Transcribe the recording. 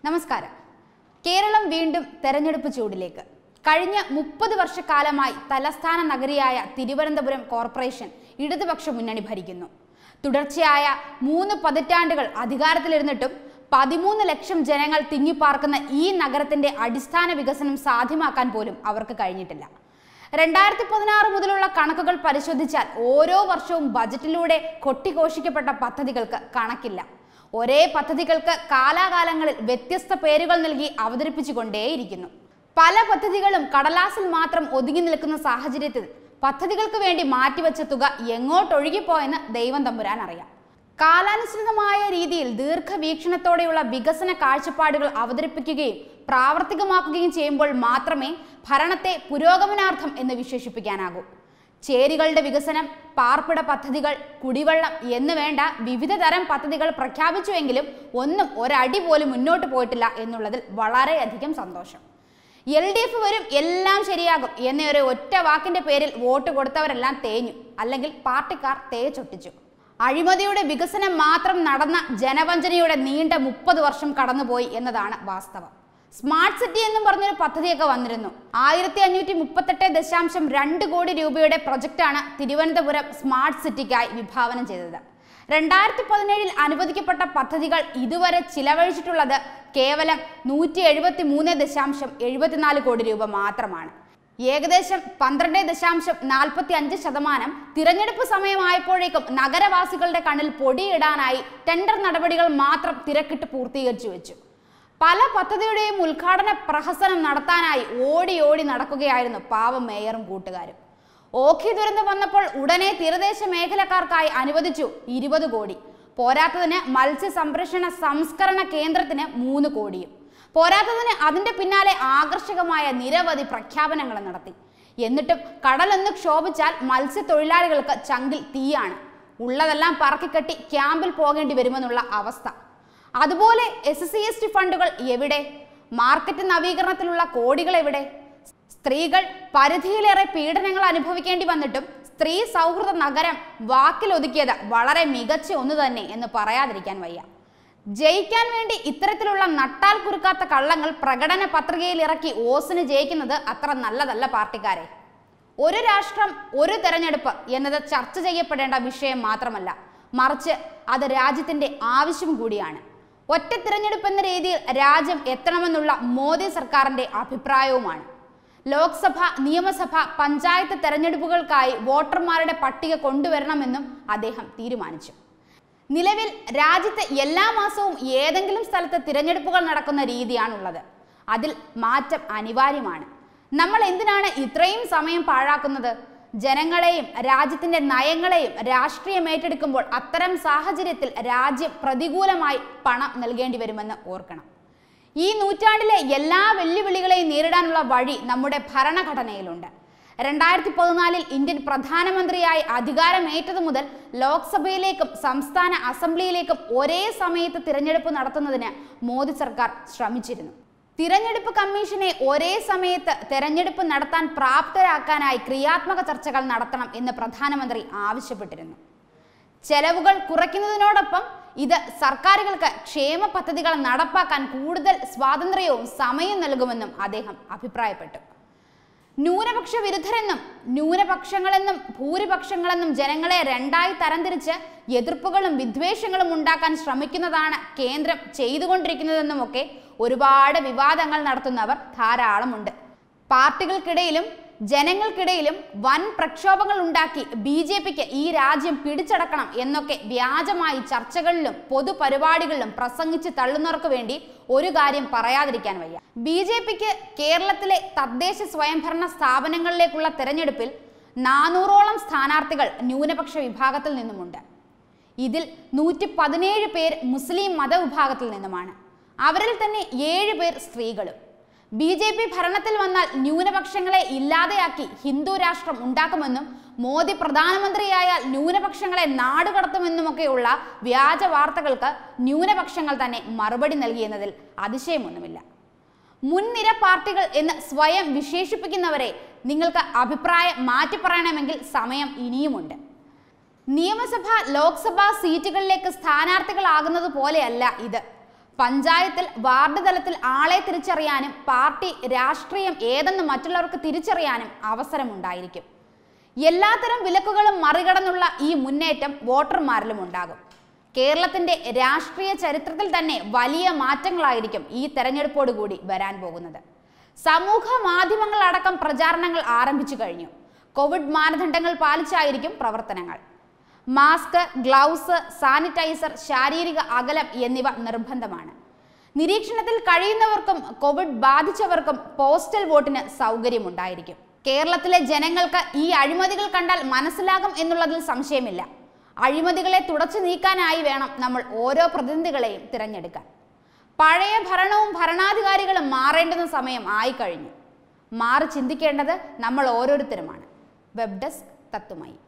നമസ്കാരം കേരളം വീണ്ടും തെരഞ്ഞെടുപ്പ് ചൂടിലേക്ക് കഴിഞ്ഞ മുപ്പത് വർഷക്കാലമായി തലസ്ഥാന നഗരിയായ തിരുവനന്തപുരം കോർപ്പറേഷൻ ഇടതുപക്ഷ മുന്നണി ഭരിക്കുന്നു തുടർച്ചയായ മൂന്ന് പതിറ്റാണ്ടുകൾ അധികാരത്തിലിരുന്നിട്ടും പതിമൂന്ന് ലക്ഷം ജനങ്ങൾ തിങ്ങിപ്പാർക്കുന്ന ഈ നഗരത്തിന്റെ അടിസ്ഥാന വികസനം സാധ്യമാക്കാൻ പോലും അവർക്ക് കഴിഞ്ഞിട്ടില്ല രണ്ടായിരത്തി പതിനാറ് മുതലുള്ള കണക്കുകൾ പരിശോധിച്ചാൽ ഓരോ വർഷവും ബജറ്റിലൂടെ കൊട്ടിഘോഷിക്കപ്പെട്ട പദ്ധതികൾക്ക് കണക്കില്ല ഒരേ പദ്ധതികൾക്ക് കാലാകാലങ്ങളിൽ വ്യത്യസ്ത പേരുകൾ നൽകി അവതരിപ്പിച്ചുകൊണ്ടേയിരിക്കുന്നു പല പദ്ധതികളും കടലാസിൽ മാത്രം ഒതുങ്ങി നിൽക്കുന്ന സാഹചര്യത്തിൽ പദ്ധതികൾക്ക് വേണ്ടി മാറ്റിവെച്ച തുക എങ്ങോട്ടൊഴുകിപ്പോയെന്ന് ദൈവം തമ്പുരാൻ അറിയാം കാലാനുസൃതമായ രീതിയിൽ ദീർഘവീക്ഷണത്തോടെയുള്ള വികസന കാഴ്ചപ്പാടുകൾ അവതരിപ്പിക്കുകയും പ്രാവർത്തികമാക്കുകയും ചെയ്യുമ്പോൾ മാത്രമേ ഭരണത്തെ പുരോഗമനാർത്ഥം എന്ന് വിശേഷിപ്പിക്കാനാകൂ ചേരികളുടെ വികസനം പാർപ്പിട പദ്ധതികൾ കുടിവെള്ളം എന്ന് വേണ്ട വിവിധ തരം പദ്ധതികൾ പ്രഖ്യാപിച്ചുവെങ്കിലും ഒന്നും ഒരടി പോലും മുന്നോട്ട് പോയിട്ടില്ല എന്നുള്ളതിൽ വളരെയധികം സന്തോഷം എൽ ഡി എഫ് വരും എല്ലാം ശരിയാകും എന്ന ഒരു ഒറ്റ വാക്കിന്റെ പേരിൽ വോട്ട് കൊടുത്തവരെല്ലാം തേഞ്ഞു അല്ലെങ്കിൽ പാർട്ടിക്കാർ തേച്ചൊട്ടിച്ചു അഴിമതിയുടെ വികസനം മാത്രം നടന്ന ജനവഞ്ചനയുടെ നീണ്ട മുപ്പത് വർഷം കടന്നുപോയി എന്നതാണ് വാസ്തവം സ്മാർട്ട് സിറ്റി എന്നും പറഞ്ഞൊരു പദ്ധതിയൊക്കെ വന്നിരുന്നു ആയിരത്തി അഞ്ഞൂറ്റി മുപ്പത്തെട്ട് ദശാംശം രണ്ട് കോടി രൂപയുടെ പ്രൊജക്റ്റാണ് തിരുവനന്തപുരം സ്മാർട്ട് സിറ്റിക്കായി വിഭാവനം ചെയ്തത് രണ്ടായിരത്തി പതിനേഴിൽ അനുവദിക്കപ്പെട്ട പദ്ധതികൾ ഇതുവരെ ചിലവഴിച്ചിട്ടുള്ളത് കേവലം നൂറ്റി എഴുപത്തി മൂന്ന് ദശാംശം എഴുപത്തിനാല് കോടി രൂപ മാത്രമാണ് ഏകദേശം പന്ത്രണ്ട് ദശാംശം നാൽപ്പത്തി അഞ്ച് ശതമാനം തിരഞ്ഞെടുപ്പ് സമയമായപ്പോഴേക്കും നഗരവാസികളുടെ കണ്ണിൽ പൊടിയിടാനായി ടെൻഡർ നടപടികൾ മാത്രം തിരക്കിട്ട് പൂർത്തീകരിച്ചു വെച്ചു പല പദ്ധതിയുടെയും ഉദ്ഘാടന പ്രഹസനം നടത്താനായി ഓടി ഓടി നടക്കുകയായിരുന്നു പാവം മേയറും കൂട്ടുകാരും ഓഖി ദുരന്തം വന്നപ്പോൾ ഉടനെ തീരദേശ മേഖലക്കാർക്കായി അനുവദിച്ചു ഇരുപത് കോടി പോരാത്തതിന് മത്സ്യ സംരക്ഷണ സംസ്കരണ കേന്ദ്രത്തിന് മൂന്ന് കോടിയും പോരാത്തതിന് അതിന്റെ പിന്നാലെ ആകർഷകമായ നിരവധി പ്രഖ്യാപനങ്ങൾ നടത്തി എന്നിട്ടും കടലൊന്ന് ക്ഷോഭിച്ചാൽ മത്സ്യത്തൊഴിലാളികൾക്ക് ചങ്കിൽ തീയാണ് ഉള്ളതെല്ലാം പറക്കിക്കെട്ടി ക്യാമ്പിൽ പോകേണ്ടി വരുമെന്നുള്ള അവസ്ഥ അതുപോലെ എസ് സി എസ് ടി ഫണ്ടുകൾ എവിടെ മാർക്കറ്റ് നവീകരണത്തിലുള്ള കോടികൾ എവിടെ സ്ത്രീകൾ പരിധിയിലേറെ പീഡനങ്ങൾ അനുഭവിക്കേണ്ടി വന്നിട്ടും സ്ത്രീ സൗഹൃദ നഗരം വാക്കിലൊതുക്കിയത് വളരെ മികച്ച ഒന്ന് തന്നെ എന്ന് പറയാതിരിക്കാൻ വയ്യ ജയിക്കാൻ വേണ്ടി ഇത്തരത്തിലുള്ള നട്ടാൽ കുറുക്കാത്ത കള്ളങ്ങൾ പ്രകടന പത്രികയിൽ ഇറക്കി ഓസിന് ജയിക്കുന്നത് അത്ര നല്ലതല്ല പാർട്ടിക്കാരെ ഒരു രാഷ്ട്രം ഒരു തെരഞ്ഞെടുപ്പ് എന്നത് ചർച്ച ചെയ്യപ്പെടേണ്ട വിഷയം മാത്രമല്ല മറിച്ച് അത് രാജ്യത്തിന്റെ ആവശ്യം കൂടിയാണ് ഒറ്റ തിരഞ്ഞെടുപ്പ് എന്ന രീതിയിൽ രാജ്യം എത്തണമെന്നുള്ള മോദി സർക്കാരിന്റെ അഭിപ്രായവുമാണ് ലോക്സഭ നിയമസഭ പഞ്ചായത്ത് തെരഞ്ഞെടുപ്പുകൾക്കായി വോട്ടർമാരുടെ പട്ടിക കൊണ്ടുവരണമെന്നും അദ്ദേഹം തീരുമാനിച്ചു നിലവിൽ രാജ്യത്ത് എല്ലാ മാസവും ഏതെങ്കിലും സ്ഥലത്ത് തിരഞ്ഞെടുപ്പുകൾ നടക്കുന്ന രീതിയാണുള്ളത് അതിൽ മാറ്റം അനിവാര്യമാണ് നമ്മൾ എന്തിനാണ് ഇത്രയും സമയം പാഴാക്കുന്നത് ജനങ്ങളെയും രാജ്യത്തിന്റെ നയങ്ങളെയും രാഷ്ട്രീയം ഏറ്റെടുക്കുമ്പോൾ അത്തരം സാഹചര്യത്തിൽ രാജ്യം പ്രതികൂലമായി പണം നൽകേണ്ടി വരുമെന്ന് ഓർക്കണം ഈ നൂറ്റാണ്ടിലെ എല്ലാ വെല്ലുവിളികളെയും നേരിടാനുള്ള വഴി നമ്മുടെ ഭരണഘടനയിലുണ്ട് രണ്ടായിരത്തി പതിനാലിൽ ഇന്ത്യൻ പ്രധാനമന്ത്രിയായി അധികാരമേറ്റതു മുതൽ ലോക്സഭയിലേക്കും സംസ്ഥാന അസംബ്ലിയിലേക്കും ഒരേ സമയത്ത് തിരഞ്ഞെടുപ്പ് നടത്തുന്നതിന് മോദി സർക്കാർ ശ്രമിച്ചിരുന്നു തിരഞ്ഞെടുപ്പ് കമ്മീഷനെ ഒരേ സമയത്ത് തെരഞ്ഞെടുപ്പ് നടത്താൻ പ്രാപ്തരാക്കാനായി ക്രിയാത്മക ചർച്ചകൾ നടത്തണം എന്ന് പ്രധാനമന്ത്രി ആവശ്യപ്പെട്ടിരുന്നു ചെലവുകൾ കുറയ്ക്കുന്നതിനോടൊപ്പം ഇത് സർക്കാരുകൾക്ക് ക്ഷേമ പദ്ധതികൾ നടപ്പാക്കാൻ കൂടുതൽ സ്വാതന്ത്ര്യവും സമയം നൽകുമെന്നും അദ്ദേഹം അഭിപ്രായപ്പെട്ടു ന്യൂനപക്ഷ വിരുദ്ധരെന്നും ന്യൂനപക്ഷങ്ങളെന്നും ഭൂരിപക്ഷങ്ങളെന്നും ജനങ്ങളെ രണ്ടായി തരംതിരിച്ച് എതിർപ്പുകളും വിദ്വേഷങ്ങളും ഉണ്ടാക്കാൻ ശ്രമിക്കുന്നതാണ് കേന്ദ്രം ചെയ്തുകൊണ്ടിരിക്കുന്നതെന്നുമൊക്കെ ഒരുപാട് വിവാദങ്ങൾ നടത്തുന്നവർ ധാരാളമുണ്ട് പാർട്ടികൾക്കിടയിലും ജനങ്ങൾക്കിടയിലും വൻ പ്രക്ഷോഭങ്ങൾ ഉണ്ടാക്കി ബി ജെ പിക്ക് ഈ രാജ്യം പിടിച്ചടക്കണം എന്നൊക്കെ വ്യാജമായി ചർച്ചകളിലും പൊതുപരിപാടികളിലും പ്രസംഗിച്ച് തള്ളുന്നവർക്ക് വേണ്ടി ഒരു കാര്യം പറയാതിരിക്കാൻ വയ്യ ബി ജെ പിക്ക് കേരളത്തിലെ തദ്ദേശ സ്വയംഭരണ സ്ഥാപനങ്ങളിലേക്കുള്ള തെരഞ്ഞെടുപ്പിൽ നാനൂറോളം സ്ഥാനാർത്ഥികൾ ന്യൂനപക്ഷ വിഭാഗത്തിൽ നിന്നുമുണ്ട് ഇതിൽ നൂറ്റി പതിനേഴ് പേർ മുസ്ലിം മതവിഭാഗത്തിൽ നിന്നുമാണ് അവരിൽ തന്നെ ഏഴ് പേർ സ്ത്രീകളും ബി ജെ പി ഭരണത്തിൽ വന്നാൽ ന്യൂനപക്ഷങ്ങളെ ഇല്ലാതെയാക്കി ഹിന്ദു രാഷ്ട്രം ഉണ്ടാക്കുമെന്നും മോദി പ്രധാനമന്ത്രിയായാൽ ന്യൂനപക്ഷങ്ങളെ നാടുകടത്തുമെന്നുമൊക്കെയുള്ള വ്യാജ വാർത്തകൾക്ക് ന്യൂനപക്ഷങ്ങൾ തന്നെ മറുപടി നൽകിയെന്നതിൽ അതിശയമൊന്നുമില്ല മുൻനിര പാർട്ടികൾ എന്ന് സ്വയം വിശേഷിപ്പിക്കുന്നവരെ നിങ്ങൾക്ക് അഭിപ്രായം മാറ്റി പറയണമെങ്കിൽ സമയം ഇനിയുമുണ്ട് നിയമസഭ ലോക്സഭാ സീറ്റുകളിലേക്ക് സ്ഥാനാർത്ഥികളാകുന്നത് പോലെയല്ല ഇത് പഞ്ചായത്തിൽ വാർഡ് തലത്തിൽ ആളെ തിരിച്ചറിയാനും പാർട്ടി രാഷ്ട്രീയം ഏതെന്ന് മറ്റുള്ളവർക്ക് തിരിച്ചറിയാനും അവസരമുണ്ടായിരിക്കും എല്ലാത്തരം വിലക്കുകളും മറികടന്നുള്ള ഈ മുന്നേറ്റം വോട്ടർമാരിലും ഉണ്ടാകും കേരളത്തിന്റെ രാഷ്ട്രീയ ചരിത്രത്തിൽ തന്നെ വലിയ മാറ്റങ്ങളായിരിക്കും ഈ തെരഞ്ഞെടുപ്പോടുകൂടി വരാൻ പോകുന്നത് സമൂഹ മാധ്യമങ്ങളടക്കം പ്രചാരണങ്ങൾ ആരംഭിച്ചു കഴിഞ്ഞു കോവിഡ് മാനദണ്ഡങ്ങൾ പാലിച്ചായിരിക്കും പ്രവർത്തനങ്ങൾ മാസ്ക് ഗ്ലൗസ് സാനിറ്റൈസർ ശാരീരിക അകലം എന്നിവ നിർബന്ധമാണ് നിരീക്ഷണത്തിൽ കഴിയുന്നവർക്കും കോവിഡ് ബാധിച്ചവർക്കും പോസ്റ്റൽ വോട്ടിന് സൗകര്യമുണ്ടായിരിക്കും കേരളത്തിലെ ജനങ്ങൾക്ക് ഈ അഴിമതികൾ കണ്ടാൽ മനസ്സിലാകും എന്നുള്ളതിൽ സംശയമില്ല അഴിമതികളെ തുടച്ചു നീക്കാനായി വേണം നമ്മൾ ഓരോ പ്രതിനിധികളെയും തിരഞ്ഞെടുക്കാൻ പഴയ ഭരണവും ഭരണാധികാരികളും മാറേണ്ടുന്ന സമയം ആയിക്കഴിഞ്ഞു മാറി ചിന്തിക്കേണ്ടത് നമ്മൾ ഓരോരുത്തരുമാണ് വെബ് ഡെസ്ക് തത്തുമായി